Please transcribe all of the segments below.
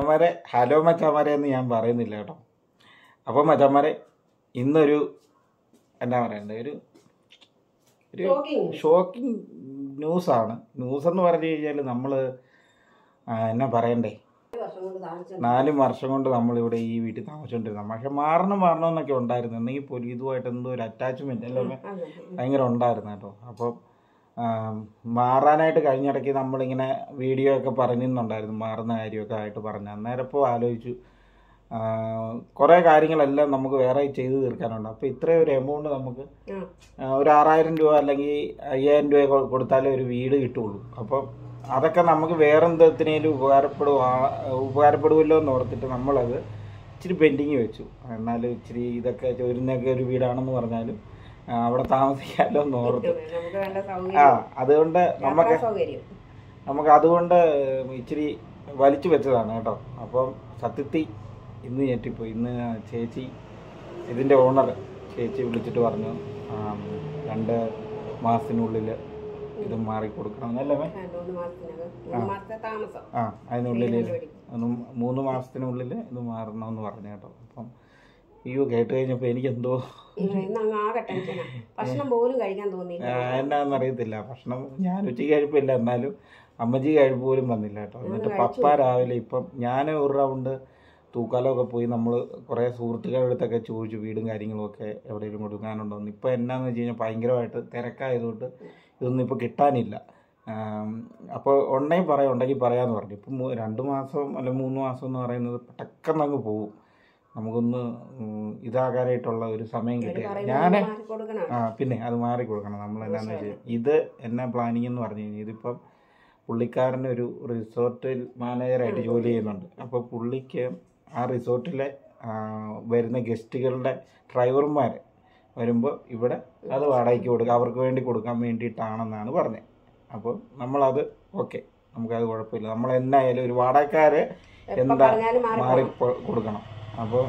മച്ചാമാരെ ഹലോ മച്ചാമാരെ എന്ന് ഞാൻ പറയുന്നില്ല കേട്ടോ അപ്പോൾ മച്ചാമാരെ ഇന്നൊരു എന്നാ പറയണ്ടേ ഒരു ഒരു Shocking. ഷോക്കിംഗ് ന്യൂസാണ് ന്യൂസ് എന്ന് പറഞ്ഞു കഴിഞ്ഞാൽ നമ്മൾ എന്നാ പറയണ്ടേ വർഷം കൊണ്ട് താമസിച്ചു നാല് വർഷം കൊണ്ട് നമ്മളിവിടെ ഈ വീട്ടിൽ താമസിച്ചുകൊണ്ടിരുന്നത് പക്ഷെ മാറണം മാറണം എന്നൊക്കെ ഉണ്ടായിരുന്നു എന്നെങ്കിൽ പോലും ഇതുമായിട്ട് എന്തോ ഒരു അറ്റാച്ച്മെന്റ് അല്ലേ അമ്മേ? ഭയങ്കര ഉണ്ടായിരുന്നു കേട്ടോ അപ്പോൾ മാറാനായിട്ട് കഴിഞ്ഞിടയ്ക്ക് നമ്മളിങ്ങനെ വീഡിയോ ഒക്കെ പറഞ്ഞിരുന്നുണ്ടായിരുന്നു മാറുന്ന കാര്യമൊക്കെ ആയിട്ട് പറഞ്ഞു അന്നേരം ഇപ്പോൾ ആലോചിച്ചു കുറേ കാര്യങ്ങളെല്ലാം നമുക്ക് വേറെ ചെയ്തു തീർക്കാനുണ്ട് അപ്പോൾ ഇത്രയും ഒരു എമൗണ്ട് നമുക്ക് ആ, ഒരു ആറായിരം രൂപ അല്ലെങ്കിൽ അയ്യായിരം രൂപ കൊ- കൊടുത്താലേ ഒരു വീട് കിട്ടുള്ളൂ അപ്പം അതൊക്കെ നമുക്ക് വേറെ എന്തെത്തിനേലും ഉപകാരപ്പെടുവാ ഉപകാരപ്പെടുമല്ലോ എന്ന് ഓർത്തിട്ട് നമ്മളത് ഇച്ചിരി പെൻഡിങ് വെച്ചു എന്നാലും ഇച്ചിരി ഇതൊക്കെ ചോരുന്നൊക്കെ ഒരു വീടാണെന്ന് പറഞ്ഞാലും ആ, അവിടെ താമസിക്കാമല്ലോ എന്ന് ഓർത്തു നമുക്ക് വേണ്ട ആ സൗകര്യം അതുകൊണ്ട് നമുക്ക് യാത്രാ സൗകര്യം നമുക്ക് അതുകൊണ്ട് ഇച്ചിരി വലിച്ചു വെച്ചതാണ് കേട്ടോ അപ്പം സത്യത്തിൽ ഇന്ന് ഞെട്ടിപ്പോയി ഇന്ന് ചേച്ചി ഇതിൻ്റെ ഓണർ ചേച്ചി വിളിച്ചിട്ട് പറഞ്ഞു ആം, രണ്ട് മാസത്തിനുള്ളിൽ ഇത് മാറി കൊടുക്കണം അല്ലേ മേ? രണ്ട് മൂന്ന് മാസത്തിനകം മൂന്ന് മാസത്തെ താമസം ആ അതിനുള്ളിൽ വീട് കണ്ടുപിടിക്കും. ഒന്ന് മൂന്ന് മാസത്തിനുള്ളിൽ ഇത് മാറണമെന്ന് പറഞ്ഞു കേട്ടോ അപ്പം അയ്യോ കേട്ട് കഴിഞ്ഞപ്പോൾ എനിക്കെന്തോ ഇന്ന് അങ്ങ് ആകെ ടെൻഷനാ ഭക്ഷണം പോലും കഴിക്കാൻ തോന്നിയില്ല ആ, എന്നാന്ന് അറിയത്തില്ല ഭക്ഷണം ഞാൻ ഉച്ചയ്ക്ക് കഴിപ്പില്ല എന്നാലും അമ്മച്ചി കഴിപ്പ് പോലും വന്നില്ല കേട്ടോ എന്നിട്ട് പപ്പ രാവിലെ ഇപ്പം ഞാൻ ഒരു റൗണ്ട് തൂക്കാലമൊക്കെ പോയി നമ്മൾ കുറേ സുഹൃത്തുക്കളുടെ അടുത്തൊക്കെ ചോദിച്ചു വീടും കാര്യങ്ങളും ഒക്കെ എവിടെയെങ്കിലും കൊടുക്കാനുണ്ടോ എന്ന് ഇപ്പം എന്നാന്ന് വെച്ച് കഴിഞ്ഞാൽ ഭയങ്കരമായിട്ട് തിരക്കായതുകൊണ്ട് ഇതൊന്നും ഇപ്പോൾ കിട്ടാനില്ല അപ്പോൾ ഉണ്ടെങ്കിൽ പറയാം ഉണ്ടെങ്കിൽ പറയാമെന്ന് പറഞ്ഞു ഇപ്പം മൂ- രണ്ട് മാസം അല്ലെങ്കിൽ മൂന്ന് മാസം എന്ന് പറയുന്നത് പെട്ടെന്ന് അങ്ങ് പോകും നമുക്കൊന്ന് ഉം, ഇതാകാനായിട്ടുള്ള ഒരു സമയം കിട്ടിയ ഞാൻ മാറി കൊടുക്കണം ആ പിന്നെ അത് മാറി കൊടുക്കണം നമ്മൾ എന്നാന്ന് വെച്ചാൽ ഇത് എന്നാ പ്ലാനിങ് എന്ന് പറഞ്ഞു കഴിഞ്ഞാൽ ഇതിപ്പം പുള്ളിക്കാരൻ ഒരു റിസോർട്ടിൽ മാനേജറായിട്ട് ജോലി ചെയ്യുന്നുണ്ട് അപ്പോൾ പുള്ളിക്ക് ആ റിസോർട്ടിലെ ആ, വരുന്ന ഗസ്റ്റുകളുടെ ഡ്രൈവർമാർ വരുമ്പോൾ ഇവിടെ അത് വാടകയ്ക്ക് കൊടുക്കുക അവർക്ക് വേണ്ടി കൊടുക്കാൻ വേണ്ടിയിട്ടാണെന്നാണ് പറഞ്ഞത് അപ്പോൾ നമ്മളത് ഓക്കെ നമുക്കത് കുഴപ്പമില്ല നമ്മൾ എന്നായാലും ഒരു വാടകക്കാര് എപ്പോ എന്താ പറഞ്ഞാലും മാറി മാറി പൊ- കൊടുക്കണം അപ്പോൾ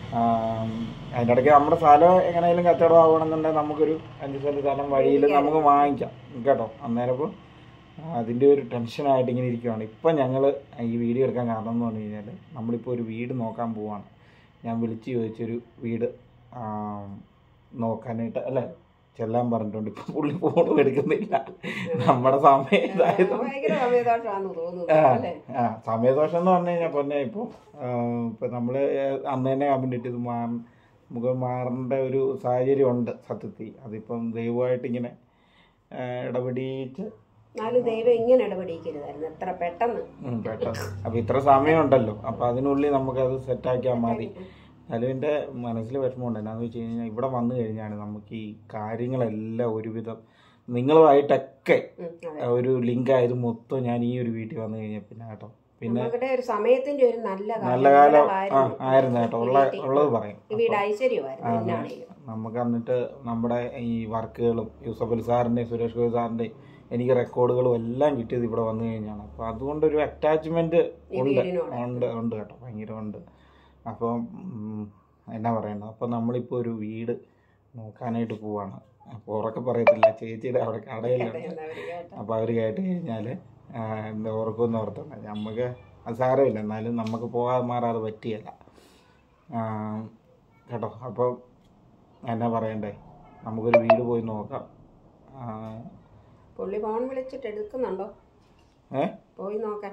അതിൻ്റെ ഇടയ്ക്ക് നമ്മുടെ സ്ഥലം എങ്ങനെയാലും കച്ചവടം ആവണമെന്നുണ്ടെങ്കിൽ നമുക്കൊരു അഞ്ച് സെൻറ്റ് സ്ഥലം വഴിയിൽ നമുക്ക് വാങ്ങിക്കാം കേട്ടോ അന്നേരം ഇപ്പോൾ അതിൻ്റെ ഒരു ടെൻഷനായിട്ട് ഇങ്ങനെ ഇരിക്കുവാണ് ഇപ്പം ഞങ്ങൾ ഈ വീഡിയോ എടുക്കാൻ കാരണം എന്ന് പറഞ്ഞു കഴിഞ്ഞാൽ നമ്മളിപ്പോൾ ഒരു വീട് നോക്കാൻ പോവാണ് ഞാൻ വിളിച്ച് ചോദിച്ചൊരു വീട് ആ, നോക്കാനായിട്ട് അല്ലേ ചെല്ലാൻ പറഞ്ഞിട്ടുണ്ട് ഇപ്പം പുള്ളി ഫോണും എടുക്കുന്നില്ല നമ്മുടെ സമയം ഇതായത് ഭയങ്കര സമയദോഷമാണെന്ന് തോന്നുന്നു ആ, അല്ലേ ആ സമയദോഷം എന്ന് പറഞ്ഞു കഴിഞ്ഞാൽ പൊന്നെ ഇപ്പോൾ ഇപ്പം നമ്മൾ അന്ന് തന്നെ കമ്പിട്ട് ഇത് മാ നമുക്ക് മാറേണ്ട ഒരു സാഹചര്യം ഉണ്ട് സത്യത്തിൽ അതിപ്പം ദൈവമായിട്ട് ഇങ്ങനെ ആ, ഇടപെടിയിട്ട് എന്നാലും ദൈവം ഇങ്ങനെ ഇടപെടിക്കരുതായിരുന്നു എത്ര പെട്ടെന്ന് ഉം, പെട്ടെന്ന് അപ്പം ഇത്ര സമയമുണ്ടല്ലോ അപ്പം അതിനുള്ളിൽ നമുക്കത് സെറ്റാക്കിയാൽ മതി എന്നാലും എൻ്റെ മനസ്സിൽ വിഷമമുണ്ട് എന്നാന്ന് വെച്ച് കഴിഞ്ഞാൽ ഇവിടെ വന്നു കഴിഞ്ഞാൽ നമുക്ക് ഈ കാര്യങ്ങളെല്ലാം ഒരുവിധം നിങ്ങളുമായിട്ടൊക്കെ ഉം, അതെ. ഒരു ലിങ്ക് ആയത് മൊത്തം ഞാൻ ഈ ഒരു വീട്ടിൽ വന്നു കഴിഞ്ഞാൽ പിന്നെ കേട്ടോ പിന്നെ നമ്മുടെ ഒരു സമയത്തിന്റെ ഒരു നല്ല കാലം നല്ല കാലം ആ നല്ലതായിരുന്നു. ആയിരുന്നു കേട്ടോ ഉള്ള ഉള്ളത് പറയും ഈ വീട് ഐശ്വര്യമായിരുന്നു ആ, എന്നാണെങ്കിലും നമുക്ക് എന്നിട്ട് നമ്മുടെ ഈ വർക്കുകളും യൂസഫലി സാറിൻ്റെയും സുരേഷ് ഗോപി സാറിൻ്റെയും എനിക്ക് റെക്കോർഡുകളും എല്ലാം കിട്ടിയത് ഇവിടെ വന്നു കഴിഞ്ഞാണ് അപ്പോൾ അതുകൊണ്ടൊരു അറ്റാച്ച്മെന്റ് ഈ ഉണ്ട് വീടിനോട്. ഉണ്ട് ഉണ്ട് കേട്ടോ ഭയങ്കര ഉണ്ട് അപ്പം ഉം, എന്നാ പറയണ്ടത് അപ്പം നമ്മളിപ്പോൾ ഒരു വീട് നോക്കാനായിട്ട് പോവാണ് അപ്പോൾ ഉറക്കെ പറയത്തില്ല ചേച്ചിയുടെ അവിടെ കടയിലുണ്ട് എന്നവര് കേട്ടോ. അപ്പോൾ അവർ കേട്ട് കഴിഞ്ഞാൽ എന്താ ഓർക്കുമെന്ന് ഓർത്തുണ്ട് നമുക്ക് അത് സാരമില്ല എന്നാലും നമുക്ക് പോകാതെ മാറാതെ പറ്റിയല്ല ആ, കേട്ടോ അപ്പോൾ എന്നാ പറയണ്ടേ നമുക്കൊരു വീട് പോയി നോക്കാം ആ, പുള്ളി ഫോൺ വിളിച്ചിട്ട് എടുക്കുന്നുണ്ടോ ഏ പോയി നോക്കാൻ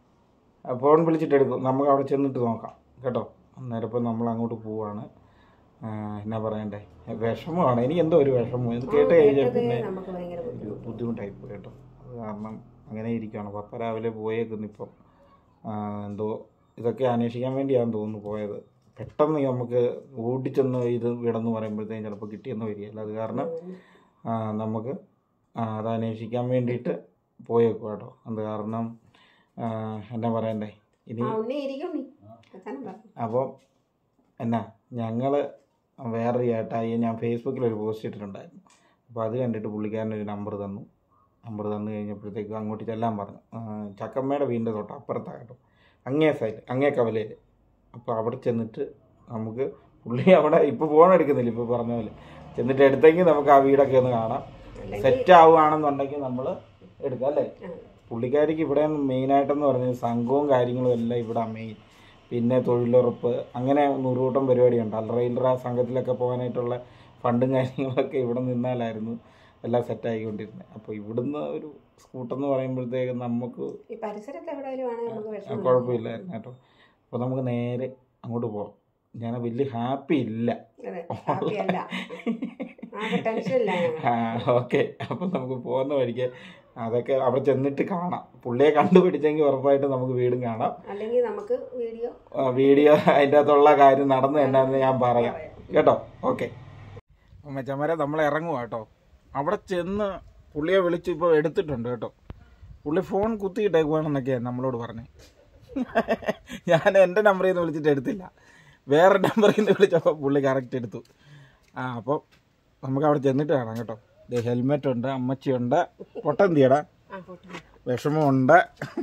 ഫോൺ വിളിച്ചിട്ട് എടുക്കും നമുക്ക് അവിടെ ചെന്നിട്ട് നോക്കാം കേട്ടോ അന്നേരം ഇപ്പോൾ നമ്മൾ അങ്ങോട്ട് പോവാണ് ആ, എന്നാ പറയണ്ടേ വിഷമമാണ് എനിക്ക് എന്തോ ഒരു വിഷമം ഇത് കേട്ട് കഴിഞ്ഞാൽ കേട്ടതേ പിന്നെ നമുക്ക് ഭയങ്കര ഒരു ബുദ്ധിമുട്ട് ബുദ്ധിമുട്ടായി പോയി കേട്ടോ അത് കാരണം അങ്ങനെ ഇരിക്കുകയാണ് പപ്പ രാവിലെ പോയേക്കുന്നു ഇപ്പം ആ, എന്തോ ഇതൊക്കെ അന്വേഷിക്കാൻ വേണ്ടിയാണെന്ന് തോന്നുന്നു പോയത് പെട്ടെന്ന് നമുക്ക് ഓടിച്ചെന്ന് ഇത് വിടെന്ന് പറയുമ്പോഴത്തേക്കും ചിലപ്പോൾ കിട്ടിയെന്ന് വരികയില്ല അത് കാരണം ആ, നമുക്ക് ആ, അത് അന്വേഷിക്കാൻ വേണ്ടിയിട്ട് പോയേക്കും കേട്ടോ അത് കാരണം ആ, എന്നാ പറയണ്ടേ ഇനി ആ ഉണ്ണി ഇരിക്കും ഉണ്ണി എത്താനും പറഞ്ഞു അപ്പോൾ എന്നാ ഞങ്ങൾ വേറൊരു ചേട്ടായി ഞാൻ ഫേസ്ബുക്കിൽ ഒരു പോസ്റ്റ് ഇട്ടിട്ടുണ്ടായിരുന്നു അപ്പോൾ അത് കണ്ടിട്ട് പുള്ളിക്കാരൻ ഒരു നമ്പർ തന്നു നമ്പർ തന്നു കഴിഞ്ഞപ്പോഴത്തേക്കും അങ്ങോട്ട് ചെല്ലാൻ പറഞ്ഞു ആ, ചക്കമ്മയുടെ വീടിൻ്റെ തൊട്ട് അപ്പുറത്താണ് കേട്ടോ അങ്ങേ സൈഡ് അങ്ങേ കവലയിൽ അപ്പോൾ അവിടെ ചെന്നിട്ട് നമുക്ക് പുള്ളി അവിടെ ഇപ്പോൾ ഫോൺ എടുക്കുന്നില്ല ഇപ്പോൾ പറഞ്ഞ പോലെ ചെന്നിട്ട് എടുത്തെങ്കിൽ നമുക്ക് ആ വീടൊക്കെ ഒന്ന് കാണാം സെറ്റ് ആവുകയാണെന്നുണ്ടെങ്കിൽ നമ്മൾ എടുക്കാം അല്ലേ പുള്ളിക്കാരിക്ക് ഇവിടെ മെയിനായിട്ടെന്ന് പറഞ്ഞാൽ സംഘവും കാര്യങ്ങളും എല്ലാം ഇവിടെ മെയിൻ പിന്നെ തൊഴിലുറപ്പ് അങ്ങനെ നൂറുകൂട്ടം പരിപാടിയുണ്ട് അൽറൈലറ സംഘത്തിലൊക്കെ പോകാനായിട്ടുള്ള ഫണ്ടും കാര്യങ്ങളൊക്കെ ഇവിടെ നിന്നാലായിരുന്നു എല്ലാം സെറ്റായിക്കൊണ്ടിരുന്നത് അപ്പോൾ ഇവിടുന്ന് ഒരു സ്കൂട്ടെന്ന് പറയുമ്പോഴത്തേക്ക് നമുക്ക് ഈ പരിസരത്ത് എവിടെയെങ്കിലും ആണെങ്കിൽ നമുക്ക് വിഷമം കുഴപ്പമില്ലായിരുന്നു കേട്ടോ അപ്പോൾ നമുക്ക് നേരെ അങ്ങോട്ട് പോകാം ഞാൻ വലിയ ഹാപ്പി ഇല്ല അതെ ഹാപ്പിയല്ല ആകെ ടെൻഷനില്ല ആ ഓക്കെ അപ്പം നമുക്ക് പോകുന്ന വഴിക്ക് അതൊക്കെ അവിടെ ചെന്നിട്ട് കാണാം പുള്ളിയെ കണ്ടുപിടിച്ചെങ്കിൽ ഉറപ്പായിട്ട് നമുക്ക് വീടും കാണാം അല്ലെങ്കിൽ നമുക്ക് വീഡിയോ ആ, വീഡിയോ അതിൻ്റെ അകത്തുള്ള കാര്യം നടന്നു എന്നാന്ന് ഞാൻ പറയാം കേട്ടോ ഓക്കെ മച്ചന്മാരെ നമ്മൾ ഇറങ്ങുക കേട്ടോ അവിടെ ചെന്ന് പുള്ളിയെ വിളിച്ച് ഇപ്പോൾ എടുത്തിട്ടുണ്ട് കേട്ടോ പുള്ളി ഫോൺ കുത്തിയിട്ടേക്കുവാണെന്നൊക്കെയാണ് നമ്മളോട് പറഞ്ഞത് ഞാൻ എൻ്റെ നമ്പറിൽ നിന്ന് വിളിച്ചിട്ട് എടുത്തില്ല വേറെ നമ്പറിൽ നിന്ന് വിളിച്ചപ്പോൾ പുള്ളി കറക്റ്റ് എടുത്തു ആ അപ്പോൾ നമുക്ക് അവിടെ ചെന്നിട്ട് കാണാം കേട്ടോ ഇത് ഹെൽമെറ്റ് ഉണ്ട് അമ്മച്ചിയുണ്ട് പൊട്ടന്തിയടാ ആ പോട്ടെ വിഷമമുണ്ട്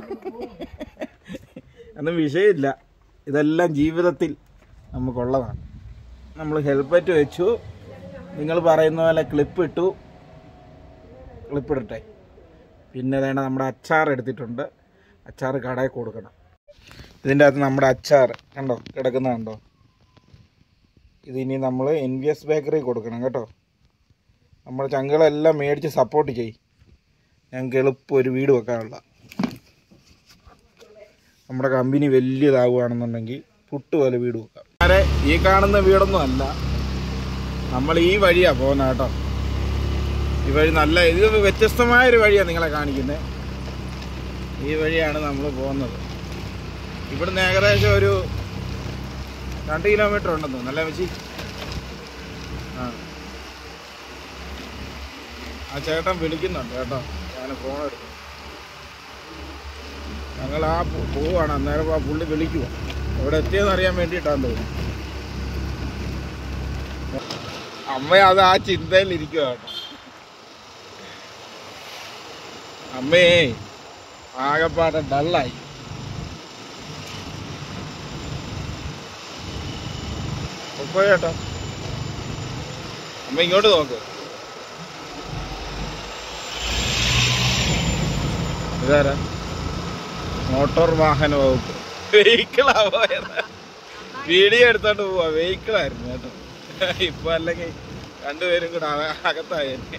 ഒന്നും വിഷയമില്ല ഇതെല്ലാം ജീവിതത്തിൽ നമുക്കുള്ളതാണ് നമ്മൾ ഹെൽപ്പറ്റ് വെച്ചു നിങ്ങൾ പറയുന്ന പോലെ ക്ലിപ്പ് ഇട്ടു ക്ലിപ്പ് ഇടട്ടെ പിന്നെ വേണ്ട നമ്മുടെ അച്ചാർ എടുത്തിട്ടുണ്ട് അച്ചാർ കടയിൽ കൊടുക്കണം ഇതിൻ്റെ അകത്ത് നമ്മുടെ അച്ചാർ കണ്ടോ കിടക്കുന്ന കണ്ടോ ഇതിനി നമ്മൾ എൻ വി എസ് ബേക്കറി കൊടുക്കണം കേട്ടോ നമ്മുടെ ചങ്കുകളെല്ലാം മേടിച്ച് സപ്പോർട്ട് ചെയ്യും ഞങ്ങൾക്ക് എളുപ്പം ഒരു വീട് വെക്കാനുള്ള നമ്മുടെ കമ്പനി വലിയതാവുകയാണെന്നുണ്ടെങ്കിൽ പുട്ട് പോലെ വീട് വെക്കാം ആരെ ഈ കാണുന്ന വീടൊന്നും അല്ല നമ്മൾ ഈ വഴിയാ പോകുന്നത് കേട്ടോ ഈ വഴി നല്ല ഇത് വ്യത്യസ്തമായ ഒരു വഴിയാണ് നിങ്ങളെ കാണിക്കുന്നത് ഈ വഴിയാണ് നമ്മൾ പോകുന്നത് ഇവിടുന്ന് ഏകദേശം ഒരു രണ്ട് കിലോമീറ്റർ ഉണ്ടെന്ന് തോന്നുന്നു അല്ലേ മച്ചി ആ ആ ചേട്ടൻ വിളിക്കുന്നുണ്ട് കേട്ടോ ഞാൻ ഫോൺ എടുക്കും ഞങ്ങൾ ആ പോ- പോവാണ് അന്നേരം ആ പുള്ളി വിളിക്കുക എവിടെ എത്തിയെന്ന് അറിയാൻ വേണ്ടിയിട്ടാന്ന് തോന്നുന്നു അമ്മ അത് ആ ചിന്തയിലിരിക്കുക കേട്ടോ അമ്മേ ആകെപ്പാടെ ഡള്ളായി പോയി കേട്ടോ അമ്മ ഇങ്ങോട്ട് നോക്ക് ഇതാരാ മോട്ടോർ വാഹന വകുപ്പ് വെഹിക്കിളാ പോയത് വീഡിയോ എടുത്തോണ്ട് പോവാ വെഹിക്കിളായിരുന്നു കേട്ടോ ഇപ്പൊ അല്ലെങ്കിൽ രണ്ടുപേരും കൂടെ അക- അകത്തായേനെ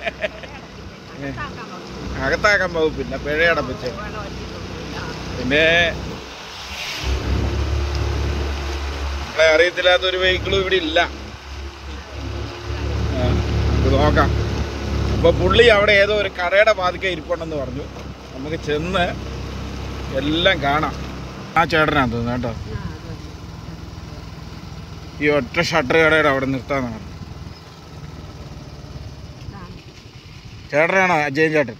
അകത്താക്കാൻ വകുപ്പില്ല പിഴയടപ്പിച്ച് പിന്നെ നമ്മളെ അറിയത്തില്ലാത്ത ഒരു വെഹിക്കിളും ഇവിടെ ഇല്ല ആ, നമുക്ക് നോക്കാം അപ്പൊ പുള്ളി അവിടെ ഏതോ ഒരു കടയുടെ വാതിക്ക ഇരിപ്പുണ്ടെന്ന് പറഞ്ഞു നമുക്ക് ചെന്ന് എല്ലാം കാണാം ആ ചേട്ടനാ തോന്നുന്നു കേട്ടോ ഈ ഒറ്റ ഷട്ടർ കടയുടെ അവിടെ നിർത്താന്ന് പറഞ്ഞു ചേട്ടനാണോ അജയൻ ചേട്ടൻ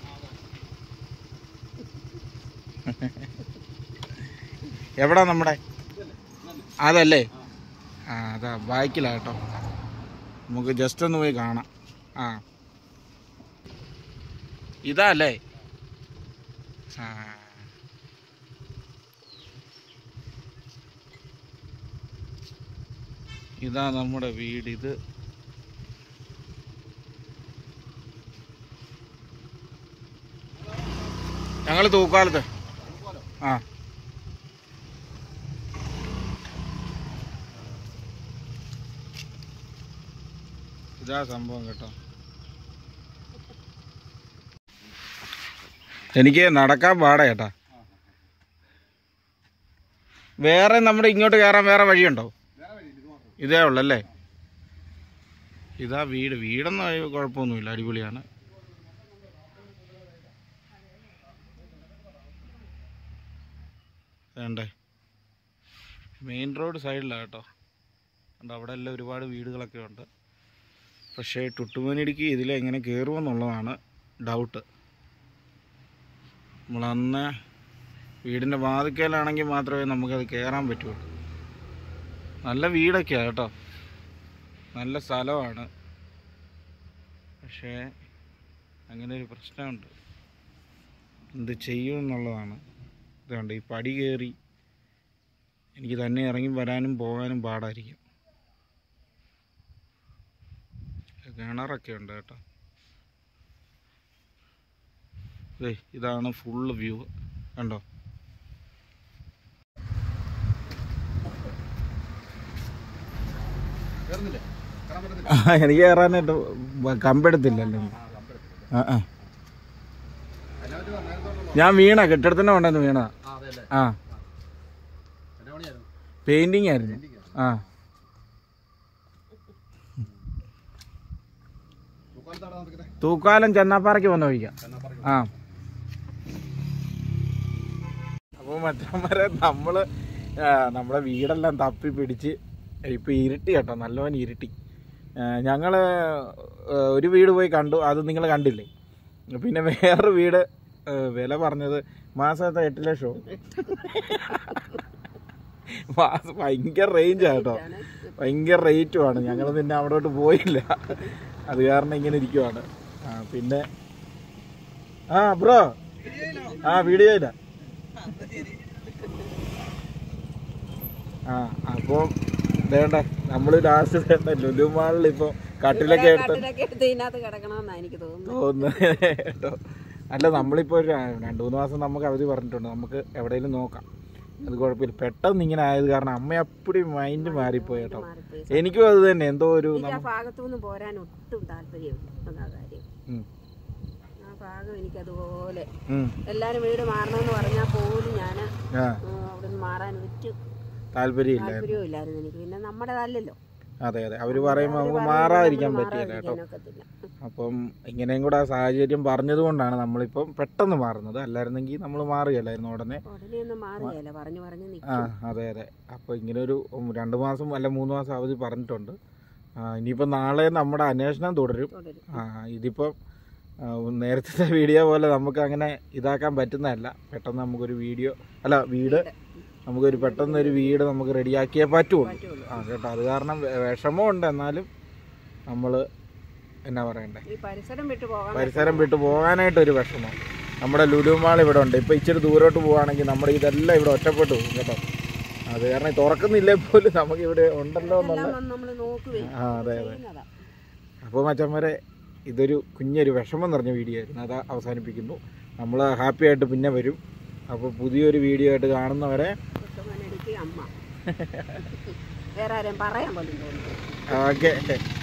എവിടാ നമ്മുടെ അതല്ലേ ആ അതാ ബാക്കിലാ കേട്ടോ നമുക്ക് ജസ്റ്റ് ഒന്ന് പോയി കാണാം ആ ഇതാ അല്ലേ ആ ഇതാ നമ്മുടെ വീട് ഇത് ഞങ്ങൾ തൂക്കാലത്ത് ആ ഇതാ സംഭവം കേട്ടോ എനിക്ക് നടക്കാൻ പാടാ ചേട്ടാ വേറെ നമ്മുടെ ഇങ്ങോട്ട് കയറാൻ വേറെ വഴിയുണ്ടോ ഇതേ ഉള്ളല്ലേ ഇതാ വീട് വീടൊന്നും അയ്യോ കുഴപ്പമൊന്നുമില്ല അടിപൊളിയാണ് വേണ്ടേ മെയിൻ റോഡ് സൈഡിലാണ് കേട്ടോ ഉണ്ട് അവിടെ എല്ലാം ഒരുപാട് വീടുകളൊക്കെ ഉണ്ട് പക്ഷേ ടുട്ടുമനിടിക്ക് ഇതിലെങ്ങനെ കയറുമെന്നുള്ളതാണ് ഡൗട്ട് നമ്മളന്ന് വീടിൻ്റെ വാതിക്കലാണെങ്കിൽ മാത്രമേ നമുക്കത് കയറാൻ പറ്റുള്ളൂ നല്ല വീടൊക്കെയാണ് കേട്ടോ നല്ല സ്ഥലമാണ് പക്ഷേ അങ്ങനെ ഒരു പ്രശ്നമുണ്ട് എന്ത് ചെയ്യും എന്നുള്ളതാണ് ഇതുകൊണ്ട് ഈ പടി കയറി എനിക്ക് തന്നെ ഇറങ്ങി വരാനും പോകാനും പാടായിരിക്കും കിണറൊക്കെ ഉണ്ട് കേട്ടോ ദേ ഇതാണ് ഫുള്ള് വ്യൂ കണ്ടോ ആ, എനിക്ക് കയറാനായിട്ട് വ- കമ്പെടുത്തില്ലല്ലോ ആ ആ ഞാൻ വീണ കെട്ടിടത്തിന്റെ കൊണ്ടെന്ന് വീണ ആ പെയിന്റിങ് ആയിരുന്നു ആ തൂക്കാലം ചെന്നാപ്പാറയ്ക്ക് വന്ന വഴിക്കാം ആ അപ്പോൾ മറ്റന്മാരെ നമ്മള് ആ, നമ്മുടെ വീടെല്ലാം തപ്പി പിടിച്ച് ഇപ്പൊ ഇരുട്ടി കേട്ടോ നല്ലവൻ ഇരുട്ടി ആ, ഞങ്ങള് ആ, ഒരു വീട് പോയി കണ്ടു അത് നിങ്ങൾ കണ്ടില്ലേ പിന്നെ വേറൊരു വീട് ആ, വില പറഞ്ഞത് മാസത്തെ എട്ട് ലക്ഷവും മാസം ഭയങ്കര റേഞ്ച് കേട്ടോ ഭയങ്കര റേറ്റുമാണ് ഞങ്ങൾ പിന്നെ അവിടോട്ട് പോയില്ല അത് കാരണം ഇങ്ങനെ ഇരിക്കുവാണ് ആ പിന്നെ ആ ബ്രോ ആ വീഡിയോ ഇല്ല ആ അപ്പോൾ വേണ്ട നമ്മൾ ലാസ്റ്റ് വേണ്ട ലുലു മാളിൽ ഇപ്പോൾ കട്ടിലൊക്കെ എടുത്ത് കട്ടിലൊക്കെ എടുത്ത് ഇതിനകത്ത് കിടക്കണമെന്നാ എനിക്ക് തോന്നുന്നു തോന്നുന്നത് കേട്ടോ അല്ല നമ്മളിപ്പോൾ ഒരു രണ്ട് മൂന്ന് മാസം നമുക്ക് അവധി പറഞ്ഞിട്ടുണ്ട് നമുക്ക് എവിടെയെങ്കിലും നോക്കാം അത് കുഴപ്പമില്ല പെട്ടെന്ന് ഇങ്ങനെ ആയത് കാരണം അമ്മ അപ്പടി മൈൻഡ് മാറിപ്പോയി കേട്ടോ മാറിപ്പോയി. എനിക്കും അത് തന്നെ എന്തോ ഒരു എനിക്ക് ആ ഭാഗത്തുനിന്ന് പോരാൻ ഒട്ടും താല്പര്യമില്ല അതാ കാര്യം ഉം, ആ ഭാഗം എനിക്കതുപോലെ ഉം, എല്ലാരും വീട് മാറണമെന്ന് പറഞ്ഞാൽ പോലും ഞാൻ ആ അവിടെ നിന്ന് മാറാൻ ഒരു താല്പര്യമില്ല താല്പര്യവും ഇല്ലായിരുന്നു എനിക്ക് പിന്നെ നമ്മുടേതല്ലല്ലോ അതെ അതെ അവര് പറയുമ്പോൾ നമുക്ക് മാറാതിരിക്കാൻ പറ്റില്ല കേട്ടോ ഒക്കത്തില്ല അപ്പം ഇങ്ങനെയും കൂടെ ആ സാഹചര്യം പറഞ്ഞത് കൊണ്ടാണ് നമ്മളിപ്പം പെട്ടെന്ന് മാറുന്നത് അല്ലായിരുന്നെങ്കിൽ നമ്മൾ മാറുകയല്ലായിരുന്നു ഉടനെ ഉടനെ ഒന്നും മാറുകയല്ല പറഞ്ഞു പറഞ്ഞു ആ നിൽക്കും അതെ അതെ അപ്പോൾ ഇങ്ങനെ ഒരു ഉം, രണ്ട് മാസം അല്ല മൂന്ന് മാസം അവധി പറഞ്ഞിട്ടുണ്ട് ആ, ഇനിയിപ്പം നാളെ നമ്മുടെ അന്വേഷണം തുടരും തുടരും ആ ഇതിപ്പം ആ, നേരത്തെ വീഡിയോ പോലെ നമുക്ക് അങ്ങനെ ഇതാക്കാൻ പറ്റുന്നതല്ല പെട്ടെന്ന് നമുക്കൊരു വീഡിയോ അല്ല വീട് നമുക്കൊരു പെട്ടെന്ന് ഒരു വീട് നമുക്ക് റെഡിയാക്കിയേ പറ്റുള്ളൂ പറ്റുള്ളൂ ആ കേട്ടോ അത് കാരണം വെ- വിഷമമുണ്ട് എന്നാലും നമ്മൾ എന്നാ പറയണ്ടേ ഈ പരിസരം വിട്ടു പോകാൻ പരിസരം വിട്ട് പോകാനായിട്ടൊരു വിഷമം നമ്മുടെ ലുലു മാൾ ഇവിടെ ഉണ്ട് ഇപ്പം ഇച്ചിരി ദൂരോട്ട് പോവുകയാണെങ്കിൽ നമ്മുടെ ഇതെല്ലാം ഇവിടെ ഒറ്റപ്പെട്ടു പോകും കേട്ടോ അത് കാരണം ഇത് തുറക്കുന്നില്ലേ പോലും നമുക്ക് ഇവിടെ ഉണ്ടല്ലോ എന്നുള്ള എല്ലാം നമ്മൾ നോക്കുകയും ആ അതെ അതെ ചെയ്യുന്നതാ അപ്പോൾ മച്ചന്മാരെ ഇതൊരു കുഞ്ഞൊരു വിഷമം നിറഞ്ഞ വീഡിയോ ആയിരുന്നു അത് അവസാനിപ്പിക്കുന്നു നമ്മൾ ഹാപ്പി ആയിട്ട് പിന്നെ വരും അപ്പോൾ പുതിയൊരു വീഡിയോ ആയിട്ട് കാണുന്നവരെ കൊച്ചുമോനടിക്ക് അമ്മ വേറെ ആരെയും പറയാൻ പോലും തോന്നുന്നു ഓക്കെ